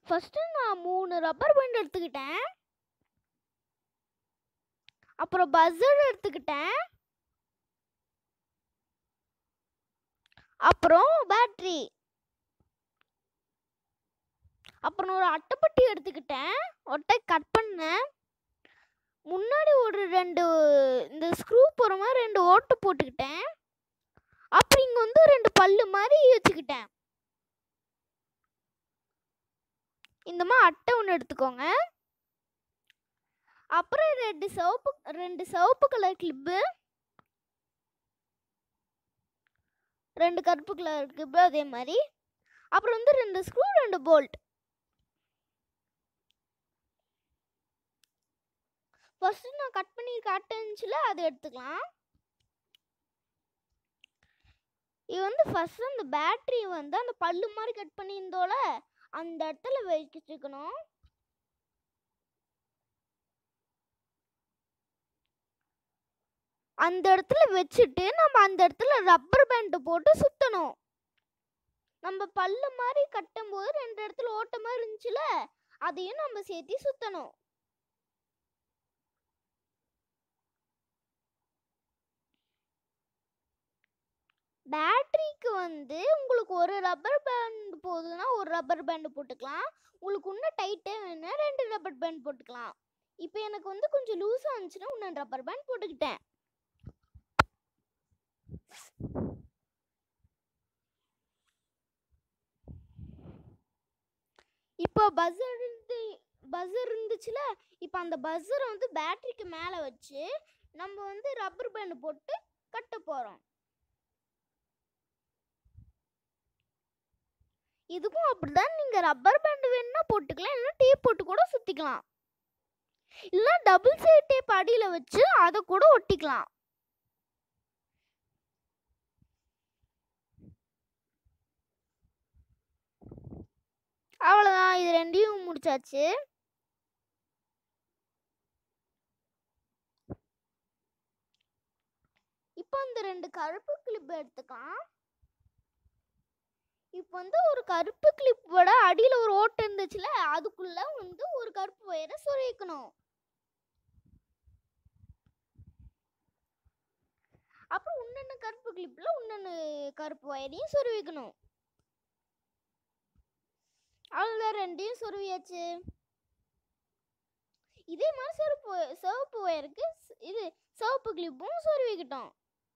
first நான் மூணு rubber band எடுத்துக்கிட்டேன் அப்புறம் பஸ்ஸர் எடுத்துக்கிட்டேன் அப்புறம் பேட்ரி அப்புறம் ஒரு அட்டைப்பட்டி எடுத்துக்கிட்டேன் ஒட்டை கட் பண்ணேன் முன்னாடி ஒரு ரெண்டு இந்த ஸ்க்ரூ போகிற மாதிரி ரெண்டு ஓட்டு போட்டுக்கிட்டேன் அப்புறம் இங்கே வந்து ரெண்டு பல்லு மாதிரி வச்சுக்கிட்டேன் இந்த மாதிரி அட்டை ஒன்று எடுத்துக்கோங்க அப்புறம் ரெண்டு சிவப்பு ரெண்டு சிவப்பு கலர் கிளிப்பு ரெண்டு கருப்பு கலர் கிளிப்பு அதே மாதிரி அப்புறம் வந்து ரெண்டு ஸ்க்ரூ ரெண்டு போல்ட் ஃபர்ஸ்ட் நான் கட் பண்ணி காட்டுச்சுல அதை எடுத்துக்கலாம் இது வந்து ஃபர்ஸ்ட் அந்த பேட்டரி வந்து அந்த பல்லு மாதிரி கட் பண்ணியிருந்தோல அந்த இடத்துல வச்சுக்கணும் அந்த இடத்துல வச்சுட்டு நம்ம அந்த இடத்துல ரப்பர் பேண்ட் போட்டு சுத்தணும் நம்ம பல்லு மாதிரி கட்டும் போது ரெண்டு இடத்துல ஓட்ட மாதிரி இருந்துச்சுல அதையும் நம்ம சேர்த்து சுத்தணும் பேட்டரிக்கு வந்து உங்களுக்கு ஒரு ரப்பர் பேண்ட் போதுன்னா ஒரு ரப்பர் பேண்ட் போட்டுக்கலாம் உங்களுக்கு இன்னும் டைட்டே வேணும்னா ரெண்டு ரப்பர் பேண்ட் போட்டுக்கலாம் இப்போ எனக்கு வந்து கொஞ்சம் லூஸாக இருந்துச்சுன்னா இன்னும் ரப்பர் பேண்ட் போட்டுக்கிட்டேன் இப்போ பஸ்ஸர் இருந்து பஸ்ஸர் இருந்துச்சுல இப்போ அந்த பஸ்ஸரை வந்து பேட்டரிக்கு மேலே வச்சு நம்ம வந்து ரப்பர் பேண்ட் போட்டு கட்ட போகிறோம் இதுக்கும் அப்படிதான் நீங்கள் ரப்பர் பேண்ட் வேணும்னா போட்டுக்கலாம் இல்லைன்னா டேப் போட்டு கூட சுற்றிக்கலாம் இல்லைன்னா டபுள் சைட் டேப் அடியில் வச்சு அதை கூட ஒட்டிக்கலாம் அவ்வளோதான் இது ரெண்டையும் முடிச்சாச்சு இப்போ இந்த ரெண்டு கருப்பு கிளிப் எடுத்துக்கலாம் இப்போ வந்து ஒரு கருப்பு கிளிப்போட அடியில் ஒரு ஓட்டை இருந்துச்சுல அதுக்குள்ள வந்து ஒரு கருப்பு ஒயரை சொருகிக்கணும் அப்புறம் இன்னொன்று கருப்பு கிளிப்பில் இன்னொன்று கருப்பு ஒயரையும் சொருவிக்கணும் அவ்வளோதான் ரெண்டையும் சொருவியாச்சு இதே மாதிரி சிவப்பு சிவப்பு ஒயருக்கு ஸ்- இது சிவப்பு கிளிப்பும் சொருவிக்கிட்டோம்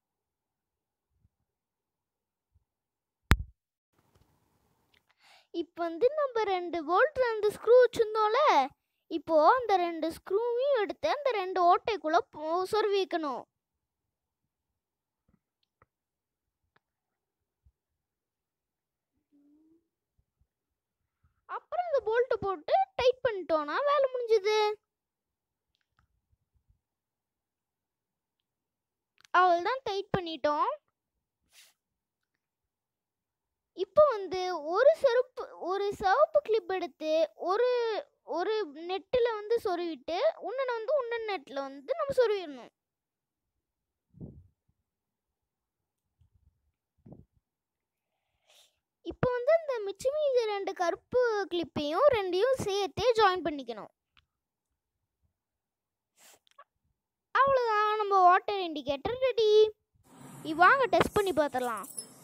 இப்போ வந்து நம்ம ரெண்டு போல்ட் ரெண்டு ஸ்க்ரூ வச்சுருந்தோம்ல இப்போ அந்த ரெண்டு ஸ்க்ரூவையும் எடுத்து அந்த ரெண்டு ஓட்டைக்குள்ள போ- சொருவிக்கணும் அப்புறம் இந்த போல்ட்டு போட்டு டைட் பண்ணிட்டோம்னா வேலை முடிஞ்சுது அவ்வளோதான் டைட் பண்ணிட்டோம் இப்போ வந்து ஒரு செருப்பு ஒரு சிவப்பு கிளிப் எடுத்து ஒரு ஒரு நெட்டில் வந்து சொருவிட்டு உன்னனை வந்து உன்னன் நெட்டில் வந்து நம்ம சொருவிடணும் இப்போ வந்து இந்த மிச்சம் மீதி ரெண்டு கருப்பு கிளிப்பையும் ரெண்டையும் சேர்த்தே ஜாயின் பண்ணிக்கணும் அவ்வளோதான் நம்ம வாட்டர் இண்டிகேட்டர் ரெடி வாங்க டெஸ்ட் பண்ணி பார்த்துடலாம்